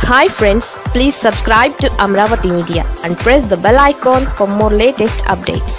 hi friends please subscribe to Amaravati media and press the bell icon for more latest updates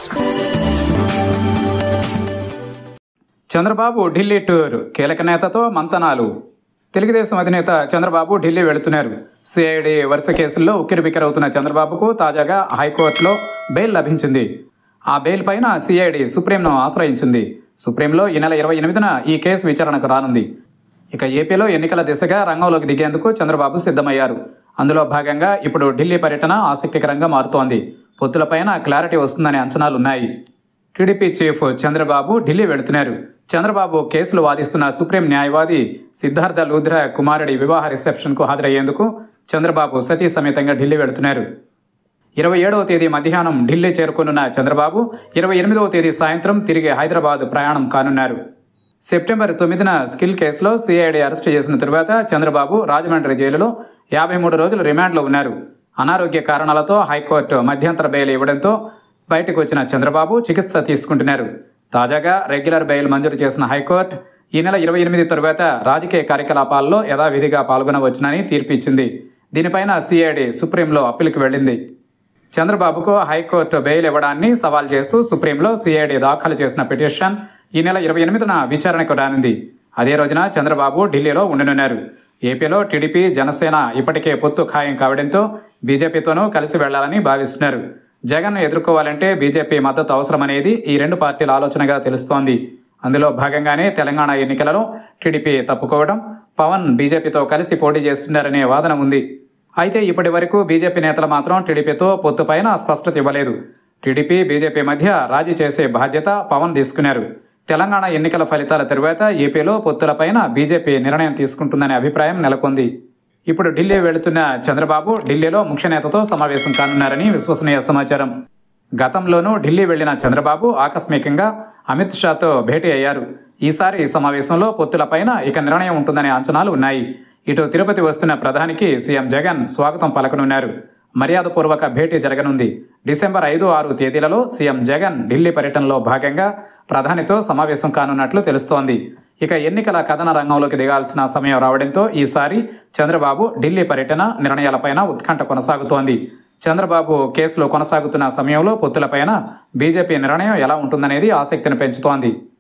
Chandrababu Delhi tour కీలక నేతతో మంతనాలు తెలుగుదేశం అధినేత చంద్రబాబు ఢిల్లీ వెళుతున్నారు CID వరుస కేసుల్లో ఉక్కిరిబిక్కిరవుతున్న చంద్రబాబుకు తాజాగా హైకోర్టులో బెయిల్ లభించింది ఆ బెయిల్ పైన సిఐడి సుప్రీంను ఆశ్రయించింది సుప్రీంలో ఈ నెల ఇరవై ఎనిమిదిన ఈ కేసు విచారణకు రానుంది ఇక ఏపీలో ఎన్నికల దిశగా రంగంలోకి దిగేందుకు చంద్రబాబు సిద్ధమయ్యారు అందులో భాగంగా ఇప్పుడు ఢిల్లీ పర్యటన ఆసక్తికరంగా మారుతోంది పొత్తులపైన క్లారిటీ వస్తుందనే అంచనాలున్నాయి టీడీపీ చీఫ్ చంద్రబాబు ఢిల్లీ వెళుతున్నారు చంద్రబాబు కేసులు వాదిస్తున్న సుప్రీం న్యాయవాది సిద్ధార్థ లూధ్రా కుమారుడి వివాహ రిసెప్షన్కు హాజరయ్యేందుకు చంద్రబాబు సతీ సమేతంగా ఢిల్లీ వెళుతున్నారు ఇరవై ఏడవ తేదీ మధ్యాహ్నం ఢిల్లీ చేరుకున్న చంద్రబాబు ఇరవై ఎనిమిదవ తేదీ సాయంత్రం తిరిగి హైదరాబాద్ ప్రయాణం కానున్నారు సెప్టెంబర్ తొమ్మిదిన స్కిల్ కేసులో సిఐడి అరెస్టు చేసిన తరువాత చంద్రబాబు రాజమండ్రి జైలులో యాభై మూడు రోజులు రిమాండ్లో ఉన్నారు అనారోగ్య కారణాలతో హైకోర్టు మధ్యంతర బెయిల్ ఇవ్వడంతో బయటకు వచ్చిన చంద్రబాబు చికిత్స తీసుకుంటున్నారు తాజాగా రెగ్యులర్ బెయిల్ మంజూరు చేసిన హైకోర్టు ఈ నెల ఇరవై ఎనిమిది తరువాత రాజకీయ కార్యకలాపాల్లో యథావిధిగా పాల్గొనవచ్చునని తీర్పు ఇచ్చింది దీనిపైన సిఐడి సుప్రీంలో అప్పీలుకు వెళ్ళింది చంద్రబాబుకు హైకోర్టు బెయిల్ ఇవ్వడాన్ని సవాల్ చేస్తూ సుప్రీంలో సిఐడి దాఖలు చేసిన పిటిషన్ ఈ నెల ఇరవై ఎనిమిదిన విచారణకు రానుంది అదే రోజున చంద్రబాబు ఢిల్లీలో ఉండనున్నారు ఏపీలో టీడీపీ జనసేన ఇప్పటికే పొత్తు ఖాయం కావడంతో బీజేపీతోనూ కలిసి వెళ్లాలని భావిస్తున్నారు జగన్ను ఎదుర్కోవాలంటే బీజేపీ మద్దతు అవసరమనేది ఈ రెండు పార్టీల ఆలోచనగా తెలుస్తోంది అందులో భాగంగానే తెలంగాణ ఎన్నికలలో టీడీపీ తప్పుకోవడం పవన్ బీజేపీతో కలిసి పోటీ చేస్తున్నారనే వాదన ఉంది అయితే ఇప్పటి వరకు బీజేపీ నేతలు మాత్రం టీడీపీతో పొత్తుపైన స్పష్టత ఇవ్వలేదు టీడీపీ బీజేపీ మధ్య రాజీ చేసే బాధ్యత పవన్ తీసుకున్నారు తెలంగాణ ఎన్నికల ఫలితాల తరువాత ఏపీలో పొత్తులపైన బీజేపీ నిర్ణయం తీసుకుంటుందనే అభిప్రాయం నెలకొంది ఇప్పుడు ఢిల్లీ వెళుతున్న చంద్రబాబు ఢిల్లీలో ముఖ్య నేతతో సమావేశం కానున్నారని విశ్వసనీయ సమాచారం గతంలోనూ ఢిల్లీ వెళ్లిన చంద్రబాబు ఆకస్మికంగా అమిత్ షాతో భేటీ అయ్యారు ఈసారి ఈ సమావేశంలో పొత్తులపైన ఇక నిర్ణయం ఉంటుందనే అంచనాలు ఉన్నాయి ఇటు తిరుపతి వస్తున్న ప్రధానికి సీఎం జగన్ స్వాగతం పలకనున్నారు మర్యాదపూర్వక భేటీ జరగనుంది డిసెంబర్ ఐదు ఆరు తేదీలలో సీఎం జగన్ ఢిల్లీ పర్యటనలో భాగంగా ప్రధానితో సమావేశం కానున్నట్లు తెలుస్తోంది ఇక ఎన్నికల కథన రంగంలోకి దిగాల్సిన సమయం రావడంతో ఈసారి చంద్రబాబు ఢిల్లీ పర్యటన నిర్ణయాలపైన ఉత్కంఠ కొనసాగుతోంది చంద్రబాబు కేసులో కొనసాగుతున్న సమయంలో పొత్తులపైన బీజేపీ నిర్ణయం ఎలా ఉంటుందనేది ఆసక్తిని పెంచుతోంది